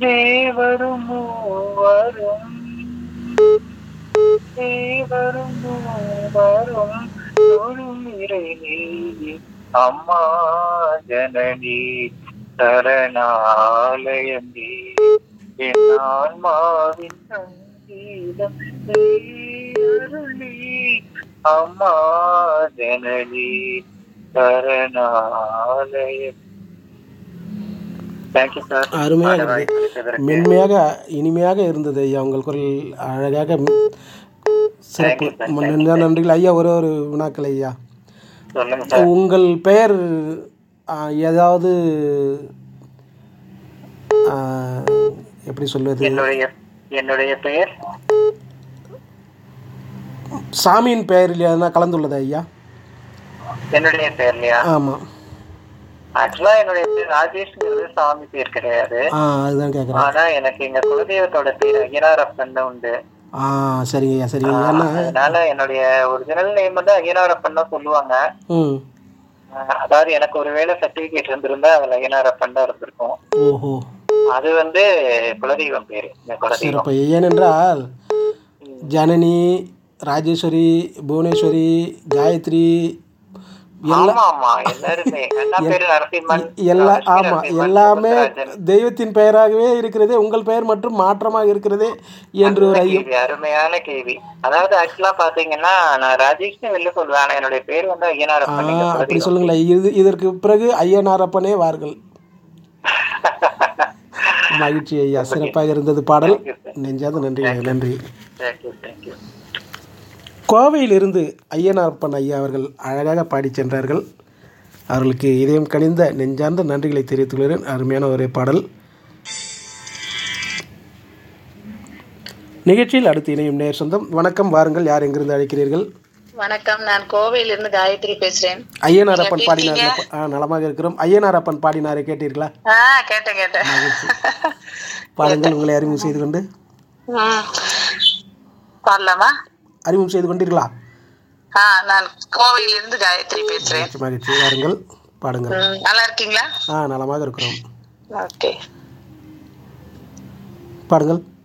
தேவரும் மூவரும் தேவரும் மூவரும் தொழும் இறைநீ அம்மா ஜனனி சரணாலயம் நீ என் ஆன்மாவின் சங்கீதம் நீ அருளி அம்மா ஜனனி சரணாலயம் தேங்க்யூ சார் அருமையாக இருந்தது மென்மையாக இனிமையாக இருந்தது ஐயா உங்கள் குரல் அழகாக ம், சிறப்பு நன்றி நன்றிகள் ஐயா ஒரே ஒரு வினாக்கள் ஐயா சொல்லுங்க சார் உங்கள் பெயர் ஆ, ஏதாவது ஆ, எப்படி சொல்வது என்னுடைய என்னுடைய பெயர் சாமியின் பெயரில் எதனா கலந்துள்ளதா ஐயா என்னுடைய பெயர்லையா ஆமாம் ஆக்சுவலா என்னுடைய பேர் ராஜேஷ்ங்கிறது சாமி பேர் கிடையாது ஆ அதுதான் கேட்குறேன் ஆனா எனக்கு எங்க குலதெய்வத்தோட பேர் ஐயனாரப்பன் தான் உண்டு ஆ சரிங்க ஐயா சரிங்க ஐயா ஏன்னா அதனால என்னுடைய ஒரிஜினல் நேம் வந்து ஐயனாரப்பன் தான் சொல்லுவாங்க ம் ஆஹ் அதாவது எனக்கு ஒருவேளை சர்டிபிகேட் இருந்திருந்தா அதுல ஐயனாரப்பன் தான் இருந்திருக்கும் ஓஹோ அது வந்து குலதெய்வம் பேரு எங்க குலதெய்வம் சிறப்பு ஏனென்றால் ஜனனி ராஜேஸ்வரி புவனேஸ்வரி காயத்ரி ஆமா ஆமா எல்லாருமே அண்ணா பேரு நரசிம்மன் எல்லா லட்சுமி ஆமா நரசிம்மன், எல்லாமே சுந்தரராஜன். தெய்வத்தின் பெயராகவே இருக்கிறதே உங்கள் பெயர் மட்டும் மாற்றமாக இருக்கிறதே என்று ஒரு ஐயம் கேள்வி அருமையான கேள்வி அதாவது ஆக்சுவலா பாத்தீங்கன்னா நான் ராஜேஷ்னு வெளில சொல்லுவேன் ஆனா என்னுடைய பேர் வந்து ஆ, ஐயனாரப்பன் எங்க அப்படி குலதெய்வம். சொல்லுங்களேன் இது இதற்கு பிறகு ஐயனாரப்பனே வார்கள் மகிழ்ச்சி ஐயா சிறப்பாக இருந்தது பாடல் நெஞ்சாத நன்றி நன்றி Thank you, thank you. கோவையிலிருந்து ஐயனாரப்பன் ஐயா அவர்கள் அழகாக பாடிச் சென்றார்கள் அவர்களுக்கு இதயம் கனிந்த நெஞ்சார்ந்த நன்றிகளை தெரிவித்துள்ளேன் அருமையான ஒரே பாடல் நிகழ்ச்சியில் அடுத்து இணையும் நேர் சொந்தம் வணக்கம் வாருங்கள் யார் எங்கிருந்து அழைக்கிறீர்கள் வணக்கம் நான் கோவையிலிருந்து காயத்ரி பேசுறேன் ஐயனாரப்பன் பாடினார் ஆ நலமாக இருக்கிறோம் ஐயனாரப்பன் பாடினாரை கேட்டீர்களா ஆ கேட்டேன் கேட்டேன் பாடுங்கள் உங்களை அறிமுகம் செய்து கொண்டு ம். பாடலாமா அறிமுகம் செய்து கொண்டீர்களா ஆ நான் கோவையிலிருந்து காயத்ரி பேசுறேன் மகிழ்ச்சி, மகிழ்ச்சி வாருங்கள் பாடுங்கள் ம், நல்லா இருக்கீங்களா ஆ நலமாக இருக்கிறோம் ஓகே பாடுங்கள்